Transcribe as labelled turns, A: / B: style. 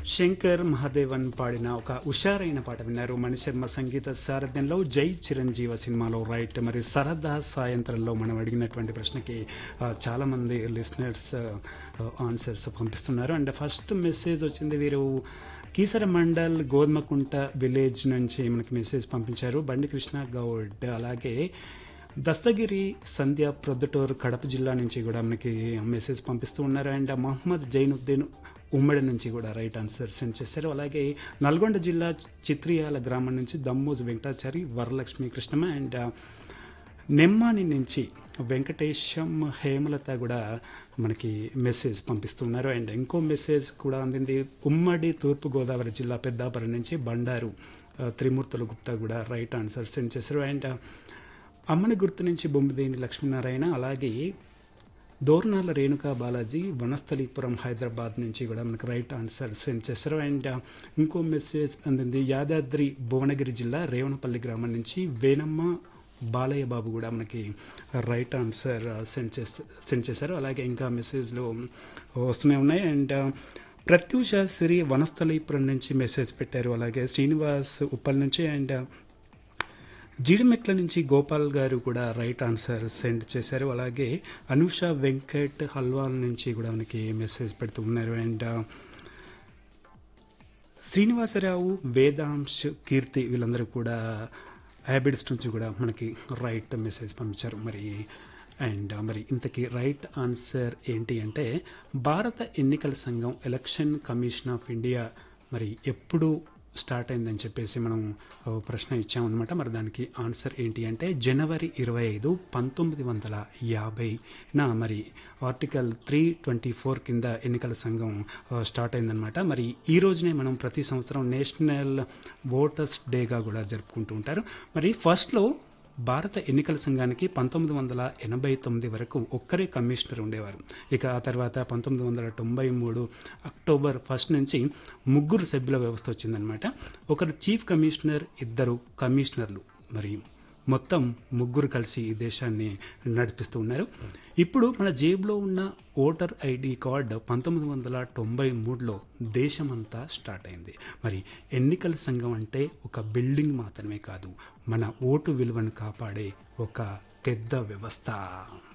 A: శంకర్ మహాదేవన్ పాడిన ఒక హుషారైన పాట విన్నారు మణిశర్మ సంగీత సారథ్యంలో జై చిరంజీవ సినిమాలో రైట్ మరి సరదా సాయంత్రంలో మనం అడిగినటువంటి ప్రశ్నకి ఆ, చాలా మంది లిసనర్స్ ఆన్సర్స్ పంపిస్తున్నారు అండ్ ఫస్ట్ మెసేజ్ వచ్చింది వీరు కీసర మండల్ గోధుమకుంట విలేజ్ నుంచి మనకి మెసేజ్ పంపించారు బండి కృష్ణ గౌడ్ అలాగే దస్తగిరి సంధ్య ప్రొద్దుటూరు కడప జిల్లా నుంచి కూడా మనకి మెసేజ్ పంపిస్తూ ఉన్నారు అండ్ మహమ్మద్ జైనుద్దీన్ ఉమ్మడి నుంచి కూడా రైట్ ఆన్సర్ సెండ్ చేశారు అలాగే నల్గొండ జిల్లా చిత్రియాల గ్రామం నుంచి దమ్మోజు వెంకటాచారి వరలక్ష్మి కృష్ణమ్మ అండ్ నెమ్మాని నుంచి వెంకటేశం హేమలత కూడా మనకి మెసేజ్ పంపిస్తున్నారు అండ్ ఇంకో మెసేజ్ కూడా అందింది ఉమ్మడి తూర్పుగోదావరి జిల్లా పెద్దాపురం నుంచి బండారు ఆ, త్రిమూర్తుల గుప్తా కూడా రైట్ ఆన్సర్ సెండ్ చేశారు అండ్ అమ్మని గుర్తు నుంచి బొమ్మిదేని లక్ష్మీనారాయణ అలాగే దోర్నాల రేణుకా బాలాజీ వనస్థలీపురం హైదరాబాద్ నుంచి కూడా మనకు రైట్ ఆన్సర్ సెండ్ చేశారు అండ్ ఇంకో మెసేజ్ అందింది యాదాద్రి భువనగిరి జిల్లా రేవణపల్లి గ్రామం నుంచి వేనమ్మ బాలయ్య బాబు కూడా మనకి రైట్ ఆన్సర్ సెండ్ చేస్తే సెండ్ చేశారు అలాగే ఇంకా మెసేజ్లు వస్తూనే ఉన్నాయి అండ్ ప్రత్యూష సిరి వనస్థలీపురం నుంచి మెసేజ్ పెట్టారు అలాగే శ్రీనివాస్ ఉప్పల్ నుంచి అండ్ జీడిమెట్ల నుంచి గోపాల్ గారు కూడా రైట్ ఆన్సర్ సెండ్ చేశారు అలాగే అనూష వెంకట్ హల్వాల్ నుంచి కూడా మనకి మెసేజ్ పెడుతూ ఉన్నారు అండ్ శ్రీనివాసరావు వేదాంశ్ కీర్తి వీళ్ళందరూ కూడా హ్యాబిట్స్ నుంచి కూడా మనకి రైట్ మెసేజ్ పంపించారు మరి అండ్ మరి ఇంతకీ రైట్ ఆన్సర్ ఏంటి అంటే భారత ఎన్నికల సంఘం ఎలక్షన్ కమిషన్ ఆఫ్ ఇండియా మరి ఎప్పుడు స్టార్ట్ అయిందని చెప్పేసి మనం ఓ ప్రశ్న ఇచ్చామన్నమాట మరి దానికి ఆన్సర్ ఏంటి అంటే జనవరి ఇరవై ఐదు పంతొమ్మిది వందల యాభైన మరి ఆర్టికల్ త్రీ ట్వంటీ ఫోర్ కింద ఎన్నికల సంఘం ఆ, స్టార్ట్ అయిందనమాట మరి ఈ రోజునే మనం ప్రతి సంవత్సరం నేషనల్ ఓటర్స్ డేగా కూడా జరుపుకుంటూ ఉంటారు మరి ఫస్ట్లో భారత ఎన్నికల సంఘానికి పంతొమ్మిది వందల ఎనభై తొమ్మిది వరకు ఒక్కరే కమిషనర్ ఉండేవారు ఇక ఆ తర్వాత పంతొమ్మిది వందల తొంభై మూడు అక్టోబర్ ఫస్ట్ నుంచి ముగ్గురు సభ్యుల వ్యవస్థ వచ్చిందనమాట ఒకరు చీఫ్ కమిషనర్ ఇద్దరు కమిషనర్లు మరి మొత్తం ముగ్గురు కలిసి ఈ దేశాన్ని నడిపిస్తూ ఉన్నారు ఇప్పుడు మన జేబులో ఉన్న ఓటర్ ఐడి కార్డ్ పంతొమ్మిది వందల తొంభై మూడులో దేశమంతా స్టార్ట్ అయింది మరి ఎన్నికల సంఘం అంటే ఒక బిల్డింగ్ మాత్రమే కాదు మన ఓటు విలువను కాపాడే ఒక పెద్ద వ్యవస్థ